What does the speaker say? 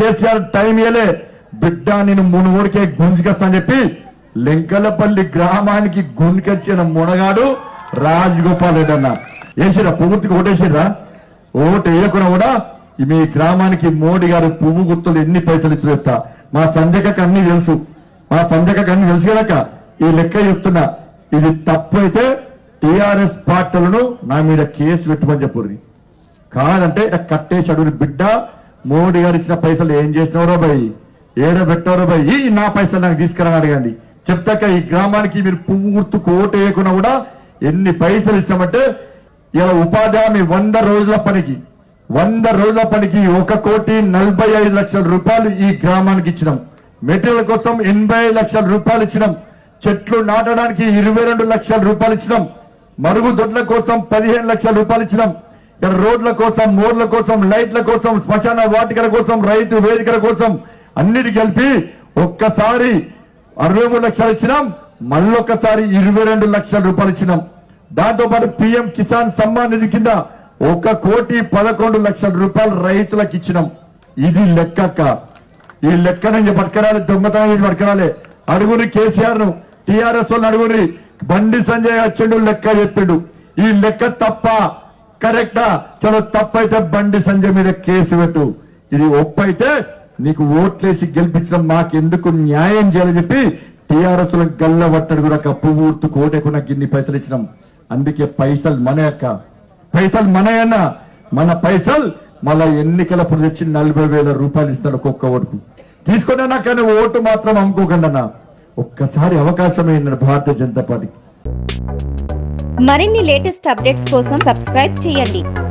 KCR time ఇయలే బిడ్డ నేను మునుగోడికే గుంజుకొస్తా అని చెప్పి లెంకలపల్లి గ్రామానికి గుంజుకొచ్చిన మునగాడు రాజగోపాల్ రెడ్డి అన్న వేసిరా పువ్వుకి ఓటేసిరా ఓటు వేయకుండా కూడా ఈ మీ గ్రామానికి మోడీ గారు పువ్వు గుర్తులు ఎన్ని పైసలు ఇచ్చి చెప్తా మా సంజకకు అన్ని తెలుసు మా సంజకకు అన్ని తెలుసు కనుక ఈ లెక్క చెప్తున్నా ఇది తప్పు అయితే టిఆర్ఎస్ పార్టీలను నా మీద కేసు పెట్టమని చెప్పుర్రి కాదంటే ఇక కట్టేశాడు నీ బిడ్డ మోడీ గారు ఇచ్చిన పైసలు ఏం చేసినవరో భయ్ ఏడ పెట్టారో భయ్ ఈ నా పైసలు నాకు తీసుకురా అడగండి చెప్తాక ఈ గ్రామానికి మీరు పువ్వు గుర్తు కోట వేయకుండా కూడా ఎన్ని పైసలు ఇస్తామంటే ఇలా ఉపాధి హామీ వంద రోజుల పనికి వంద రోజుల పనికి ఒక కోటి నలభై ఐదు లక్షల రూపాయలు ఈ గ్రామానికి ఇచ్చినాం మెటీరియల్ కోసం ఎనభై ఐదు లక్షల రూపాయలు ఇచ్చినాం చెట్లు నాటడానికి ఇరవై రెండు లక్షల రూపాయలు ఇచ్చినాం మరుగుదొడ్ల కోసం పదిహేను లక్షల రూపాయలు ఇచ్చినాం ఇక్కడ రోడ్ల కోసం మోర్ల కోసం లైట్ల కోసం శ్మశాన వాటికల కోసం రైతు వేదికల కోసం అన్నిటి కలిపి ఒక్కసారి అరవై మూడు లక్షలు ఇచ్చినాం మళ్ళొక్కసారి ఇరవై రెండు లక్షల రూపాయలు ఇచ్చినాం దాంతో పాటు పిఎం కిసాన్ సమ్మాన్ నిధి కింద ఒక కోటి పదకొండు లక్షల రూపాయలు రైతులకు ఇచ్చినాం ఇది లెక్కక్క ఈ లెక్క నుంచి పట్టుకరాలి దొంగతనం చేసి పట్టుకరాలి అడుగుని కేసీఆర్ ను టిఆర్ఎస్ వాళ్ళు అడుగుని బండి సంజయ్ వచ్చిండు లెక్క చెప్పిండు ఈ లెక్క తప్ప కరెక్టా చలో తప్పైతే బండి సంజయ్ మీద కేసు పెట్టు ఇది ఒప్పైతే నీకు ఓట్లేసి గెలిపించడం మాకెందుకు న్యాయం చేయాలని చెప్పి టిఆర్ఎస్ గల్ల పట్టడు కూడా పువ్వు ఊర్తు కోటేకున్న గిన్ని పైసలు ఇచ్చినాం అందుకే పైసలు మన యొక్క పైసలు మనయన్న మన పైసలు మళ్ళా ఎన్నికలప్పుడు తెచ్చి నలభై వేల రూపాయలు ఇస్తాడు ఒక్కొక్క ఓటుకు తీసుకున్నా కానీ ఓటు మాత్రం అమ్ముకోకండి అన్న ఒక్కసారి అవకాశం అయింది భారతీయ జనతా పార్టీకి మరిన్ని లేటెస్ట్ అప్డేట్స్ కోసం సబ్స్క్రైబ్ చేయండి